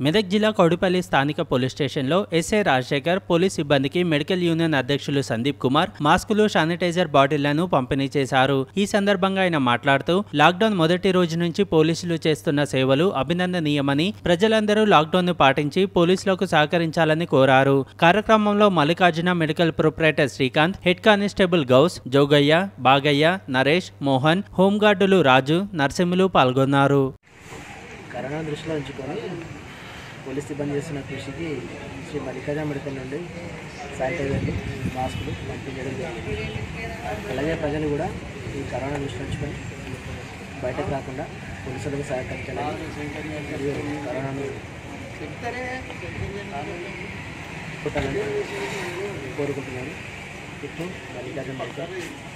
మెదక్ జిల్లా కౌడిపల్లి స్థానిక పోలీస్ స్టేషన్లో ఎస్ఐ రాజశేఖర్ పోలీస్ సిబ్బందికి మెడికల్ యూనియన్ అధ్యక్షులు సందీప్ కుమార్ మాస్కులు శానిటైజర్ బాటిళ్లను పంపిణీ చేశారు ఈ సందర్భంగా ఆయన మాట్లాడుతూ లాక్డౌన్ మొదటి రోజు నుంచి పోలీసులు చేస్తున్న సేవలు అభినందనీయమని ప్రజలందరూ లాక్డౌన్ ను పాటించి పోలీసులకు సహకరించాలని కోరారు కార్యక్రమంలో Mallikarjuna medical proprietor Srikanth head constable Gous Jogaiah Bagaiah Naresh Mohan హోంగార్డులు రాజు నరసింహులు పాల్గొన్నారు కరోనా దృష్టిలో ఉంచుకొని పోలీస్ సిబ్బంది చేస్తున్న కృషికి శ్రీ మల్లికార్జున మెడికల్ నుండి శానిటైజర్లు మాస్కులు పంపించడం జరిగింది అలాగే ప్రజలు కూడా ఈ కరోనా దృష్టిలో ఉంచుకొని బయటకు రాకుండా పోలీసులకు సహకరించాలని మరియు కరోనాను కొట్టాలని కోరుకుంటున్నాను ఇప్పుడు మల్లికార్జున మెడికల్